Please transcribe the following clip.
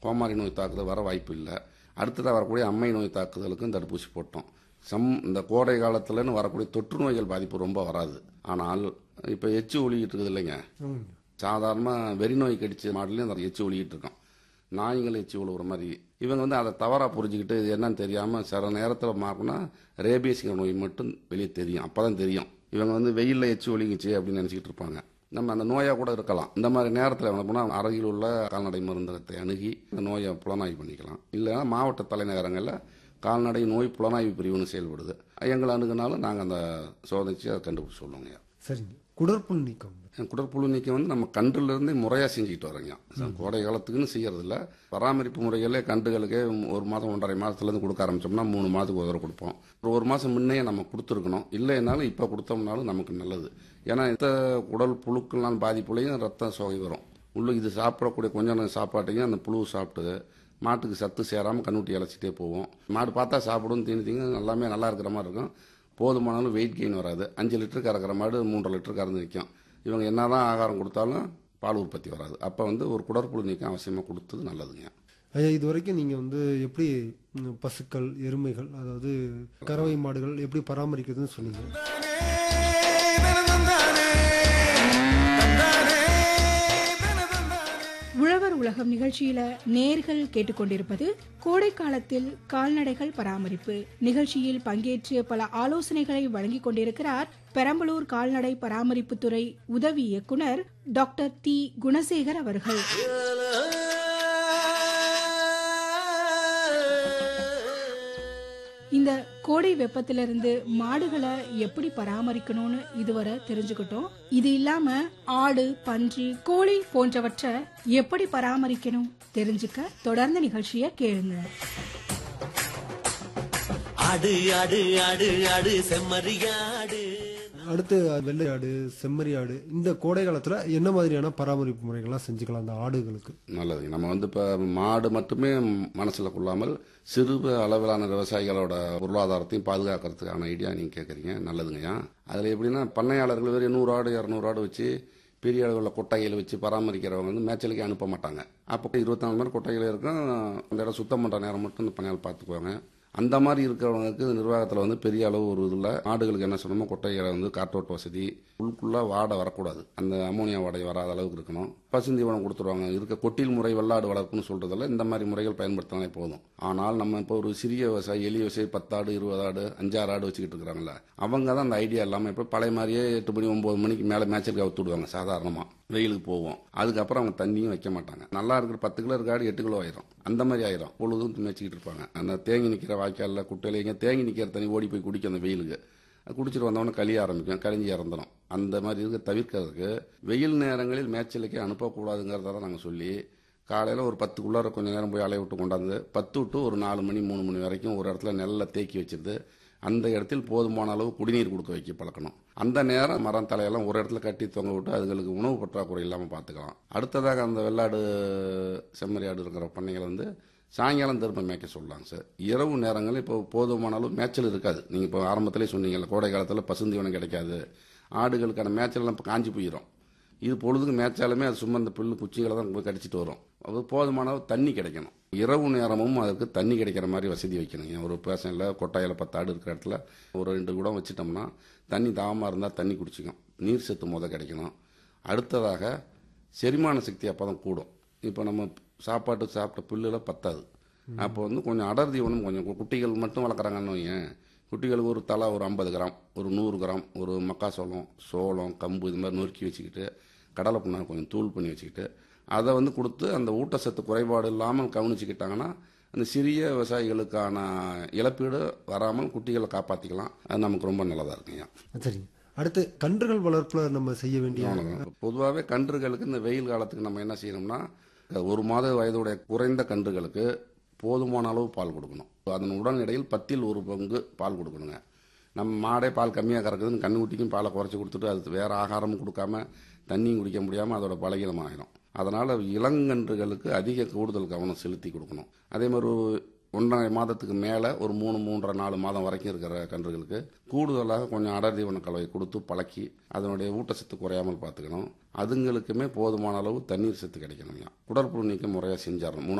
கோமாரி நோய் தாக்குதல் வர வாய்ப்பு இல்லை அடுத்ததாக வரக்கூடிய அம்மை நோய் தாக்குதலுக்கும் தடுப்பூசி போட்டோம் சம் இந்த கோடை காலத்துலன்னு வரக்கூடிய தொற்று நோய்கள் பாதிப்பு ரொம்ப வராது ஆனால் இப்போ எச்சு ஒழிக்கிட்டு இருக்குது இல்லைங்க ஆமாங்க சாதாரணமாக வெறி நோய் கடிச்ச மாடலையும் அந்த எச்சு ஒழிக்கிட்டு இருக்கோம் நாய்கள் எச்சு ஒழுகுற மாதிரி இவங்க வந்து அதை தவறாக புரிஞ்சுக்கிட்டு இது என்னன்னு தெரியாமல் சில நேரத்தில் மாறினா ரேபியஸ்ங்கிற நோய் மட்டும் வெளியே தெரியும் அப்போ தான் தெரியும் இவங்க வந்து வெயிலில் எச்சு ஒழிங்குச்சு அப்படின்னு நினச்சிக்கிட்டு இருப்பாங்க நம்ம அந்த நோயாக கூட இருக்கலாம் இந்த மாதிரி நேரத்தில் என்ன பண்ணால் அருகில் உள்ள கால்நடை மருந்தகத்தை அணுகி இந்த நோயை புலனாய்வு பண்ணிக்கலாம் இல்லைன்னா மாவட்ட தலைநகரங்களில் கால்நடை நோய் புலனாய்வு பிரிவுன்னு செயல்படுது எங்களை அணுகுனாலும் நாங்கள் அந்த சோதிச்சு அதை கண்டுபிடிச்சு சொல்லுவோங்க சரிங்க குடற்புல் நீக்கம் குடற்புழு நீக்கம் வந்து நம்ம கன்றுலேருந்தே முறையாக செஞ்சுக்கிட்டு வரோங்க கோடை காலத்துக்குன்னு செய்யறதில்ல பராமரிப்பு முறைகளே கன்றுகளுக்கே ஒரு மாதம் ஒன்றரை மாதத்துலேருந்து கொடுக்க ஆரம்பிச்சோம்னா மூணு மாதத்துக்கு ஒரு தடவை கொடுப்போம் ஒரு ஒரு மாதம் முன்னையே நம்ம கொடுத்துருக்கணும் இல்லைனாலும் இப்போ கொடுத்தோம்னாலும் நமக்கு நல்லது ஏன்னா இந்த குடல் புழுக்கள்லாம் பாதிப்புலையும் ரத்த சோகை வரும் உள்ள இது சாப்பிடக்கூடிய கொஞ்ச நேரம் சாப்பாட்டையும் அந்த புழு சாப்பிட்டு மாட்டுக்கு சத்து சேராமல் கண்ணுட்டி இழைச்சிட்டே போவோம் மாடு பார்த்தா சாப்பிடும் தீனி தீங்க எல்லாமே நல்லா இருக்கிற மாதிரி இருக்கும் போதுமானாலும் வெயிட் கெயின் வராது அஞ்சு லிட்டர் கறக்கிற மாடு மூன்றரை லிட்டர் கறந்து நிற்கும் இவங்க என்னதான் ஆகாரம் கொடுத்தாலும் பால் உற்பத்தி வராது அப்போ வந்து ஒரு குடற்புழு நீக்கம் அவசியமாக கொடுத்தது நல்லதுங்க ஐயா இது வரைக்கும் நீங்கள் வந்து எப்படி ம், பசுக்கள் எருமைகள் அதாவது கறவை மாடுகள் எப்படி பராமரிக்கிறதுன்னு சொன்னீங்க உழவர் உலகம் நிகழ்ச்சியில நேர்கள் கேட்டுக்கொண்டிருப்பது கோடை காலத்தில் கால்நடைகள் பராமரிப்பு நிகழ்ச்சியில் பங்கேற்று பல ஆலோசனைகளை வழங்கிக் கொண்டிருக்கிறார் பெரம்பலூர் கால்நடை பராமரிப்புத்துறை உதவி இயக்குனர் டாக்டர் டி குணசேகர் அவர்கள் இந்த கோடை வெப்பத்திலிருந்து மாடுகளை எப்படி பராமரிக்கணும்னு இதுவரை தெரிஞ்சுக்கிட்டோம் இது இல்லாம ஆடு பன்றி கோழி போன்றவற்றை எப்படி பராமரிக்கணும் தெரிஞ்சுக்க தொடர்ந்து நிகழ்ச்சியை கேளுங்க ஆடு ஆடு ஆடு ஆடு செம்மறியாடு அடுத்து வெள்ளை ஆடு செம்மறி ஆடு இந்த கோடை காலத்தில் என்ன மாதிரியான பராமரிப்பு முறைகள்லாம் செஞ்சுக்கலாம் அந்த ஆடுகளுக்கு நல்லதுங்க நம்ம வந்து இப்போ மாடு மட்டுமே மனசில் கொள்ளாமல் சிறு அளவிலான விவசாயிகளோட பொருளாதாரத்தையும் பாதுகாக்கிறதுக்கான ஐடியா நீங்கள் கேட்குறீங்க நல்லதுங்கய்யா அதில் எப்படின்னா பண்ணையாளர்கள் வேறு நூறு ஆடு இரநூறு ஆடு வச்சு பெரிய அளவில் கொட்டைகளை வச்சு பராமரிக்கிறவங்க வந்து மேய்ச்சலுக்கே அனுப்ப மாட்டாங்க அப்போ இருபத்தி நாலு மணி கொட்டைகள் இருக்கும் அந்த இடம் சுத்தம் பண்ணுற நேரம் மட்டும் இந்த பண்ணையால் பார்த்துக்குவாங்க அந்த மாதிரி இருக்கிறவங்களுக்கு நிர்வாகத்தில் வந்து பெரிய அளவு ஒரு இதில் ஆடுகளுக்கு என்ன சொல்லணுமோ கொட்டைகளை வந்து காற்றோட்ட வசதி உள்ளுக்குள்ளே வாடை வரக்கூடாது அந்த அமோனியா வாடை வராத அளவுக்கு இருக்கணும் பசுந்தீவனம் கொடுத்துருவாங்க இருக்க கொட்டில் முறை வெள்ளாடு வளர்ப்புன்னு சொல்றதில்ல இந்த மாதிரி முறைகள் பயன்படுத்தினாலே போதும் ஆனால் நம்ம இப்போ ஒரு சிறிய விவசாயி எளிய விவசாயி பத்தாடு இருபது ஆடு அஞ்சாறு ஆடு வச்சுக்கிட்டு இருக்கிறாங்களே அவங்க தான் அந்த ஐடியா இல்லாமல் இப்போ பழைய மாதிரியே எட்டு மணி ஒன்பது மணிக்கு மேலே மேட்சுக்கு அவுத்து விடுவாங்க சாதாரணமாக வெயிலுக்கு போவோம் அதுக்கப்புறம் அவங்க தண்ணியும் வைக்க மாட்டாங்க நல்லா இருக்கிற பத்து கிலோ இருக்க ஆடு எட்டு கிலோ ஆயிரும் அந்த மாதிரி ஆயிரும் பொழுதும் மேய்ச்சிக்கிட்டு இருப்பாங்க அந்த தேங்கி நிற்கிற வாய்க்காலில் குட்டையில எங்க தேங்கி நிற்கிற தண்ணி ஓடி போய் குடிக்கும் அந்த வெயிலுக்கு அது குடிச்சிட்டு வந்தவொடனே கழிய ஆரம்பிக்கும் கழிஞ்சு இறந்துடும் அந்த மாதிரி இருக்க தவிர்க்கிறதுக்கு வெயில் நேரங்களில் மேய்ச்சலுக்கே அனுப்பக்கூடாதுங்கிறத தான் நாங்கள் சொல்லி காலையில் ஒரு பத்துக்குள்ளார கொஞ்சம் நேரம் போய் அலைய விட்டு கொண்டாந்து பத்து விட்டு ஒரு நாலு மணி மூணு மணி வரைக்கும் ஒரு இடத்துல நெல்லை தேக்கி வச்சிருந்து அந்த இடத்தில் போதுமான அளவு குடிநீர் கொடுக்க வைக்க பழக்கணும் அந்த நேரம் மரம் தலையெல்லாம் ஒரு இடத்துல கட்டி தொங்க விட்டு அதுகளுக்கு உணவு பற்றாக்குறை இல்லாமல் பார்த்துக்கலாம் அடுத்ததாக அந்த வெள்ளாடு செம்மறி ஆடு இருக்கிற பண்ணைகளை வந்து சாயங்காலம் திரும்ப மேய்க்க சொல்லலாங்க சார் இரவு நேரங்களில் இப்போ போதுமான அளவு மேய்ச்சல் இருக்காது நீங்கள் இப்போ ஆரம்பத்திலே சொன்னீங்கல்ல கோடை காலத்தில் பசுந்தீவனம் கிடைக்காது ஆடுகளுக்கான மேய்ச்சல்லாம் இப்போ காஞ்சி போயிடும் இது பொழுதுக்கு மேய்ச்சாலுமே அது சும்மா இந்த புல்லு குச்சிகளை தான் போய் கடிச்சிட்டு வரும் அது போதுமான அளவு தண்ணி கிடைக்கணும் இரவு நேரமும் அதுக்கு தண்ணி கிடைக்கிற மாதிரி வசதி வைக்கணுங்க ஒரு பேசனில் கொட்டாயில் பத்து ஆடு இருக்கிற இடத்துல ஒரு ரெண்டு குடம் வச்சிட்டோம்னா தண்ணி தாகமாக இருந்தால் தண்ணி குடிச்சிக்கும் நீர் சத்து முத கிடைக்கணும் அடுத்ததாக செரிமான சக்தி அப்போ தான் கூடும் இப்போ நம்ம சாப்பாட்டுக்கு சாப்பிட்ட புல்லுலாம் பத்தாது அப்போ வந்து கொஞ்சம் அடர் தீவனம் கொஞ்சம் கு- குட்டிகள் மட்டும் வளர்க்குறாங்கன்னு வையேன் குட்டிகளுக்கு ஒரு தலா ஒரு ஐம்பது கிராம் ஒரு நூறு கிராம் ஒரு மக்காசோளம் சோளம் கம்பு இது மாதிரி நொறுக்கி வச்சுக்கிட்டு கடலை புண்ணாக்கு கொஞ்சம் தூள் பண்ணி வச்சுக்கிட்டு அதை வந்து கொடுத்து அந்த ஊட்டச்சத்து குறைபாடு இல்லாமல் கவனிச்சுக்கிட்டாங்கன்னா அந்த சிறிய விவசாயிகளுக்கான இழப்பீடு வராமல் குட்டிகளை காப்பாற்றிக்கலாம் அது நமக்கு ரொம்ப நல்லதாக இருக்குங்க சரிங்க அடுத்து கன்றுகள் வளர்ப்புல நம்ம செய்ய வேண்டிய பொதுவாகவே கன்றுகளுக்கு இந்த வெயில் காலத்துக்கு நம்ம என்ன செய்யணும்னா ஒரு மாத வயதுடைய குறைந்த கன்றுகளுக்கு போதுமான அளவு பால் கொடுக்கணும் அதன் உடல் எடையில் பத்தில் ஒரு பங்கு பால் கொடுக்கணுங்க நம்ம மாடே பால் கம்மியாக கறக்குதுன்னு கண்ணுக்குட்டிக்கும் பாலை குறைச்சி கொடுத்துட்டு அது வேற ஆகாரமும் கொடுக்காம தண்ணியும் குடிக்க முடியாமல் அதோட பலகீனம் ஆகிடும் அதனால் இளங்கன்றுகளுக்கு அதிக கூடுதல் கவனம் செலுத்தி கொடுக்கணும் அதே மாதிரி ஒரு ஒன்றரை மாதத்துக்கு மேலே ஒரு மூணு மூன்றரை நாலு மாதம் வரைக்கும் இருக்கிற கன்றுகளுக்கு கூடுதலாக கொஞ்சம் அடர் தீவன கலவை கொடுத்து பழக்கி அதனுடைய ஊட்டச்சத்து குறையாமல் பார்த்துக்கணும் அதுங்களுக்குமே போதுமான அளவு தண்ணீர் சத்து கிடைக்கணுங்க குடற்புழு நீக்கம் முறையாக செஞ்சிடணும் மூணு